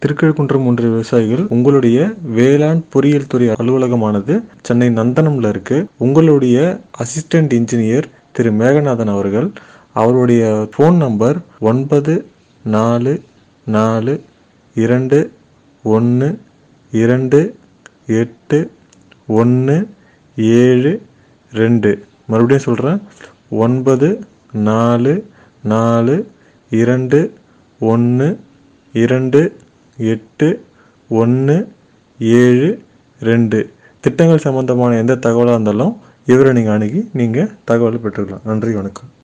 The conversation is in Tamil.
திருக்கழுக்குன்றம் ஒன்றிய விவசாயிகள் உங்களுடைய வேளாண் பொறியியல் துறை அலுவலகமானது சென்னை நந்தனம்ல இருக்கு உங்களுடைய அசிஸ்டன்ட் இன்ஜினியர் திரு மேகநாதன் அவர்கள் அவருடைய ஃபோன் நம்பர் ஒன்பது நாலு நாலு இரண்டு ஒன்று இரண்டு எட்டு ஒன்று ஏழு ரெண்டு மறுபடியும் சொல்கிறேன் ஒன்பது நாலு நாலு இரண்டு ஒன்று இரண்டு எட்டு ஒன்று ஏழு ரெண்டு திட்டங்கள் சம்பந்தமான எந்த தகவலாக இருந்தாலும் இவரை நீங்கள் அணுகி நீங்கள் தகவலை பெற்றுக்கலாம் நன்றி வணக்கம்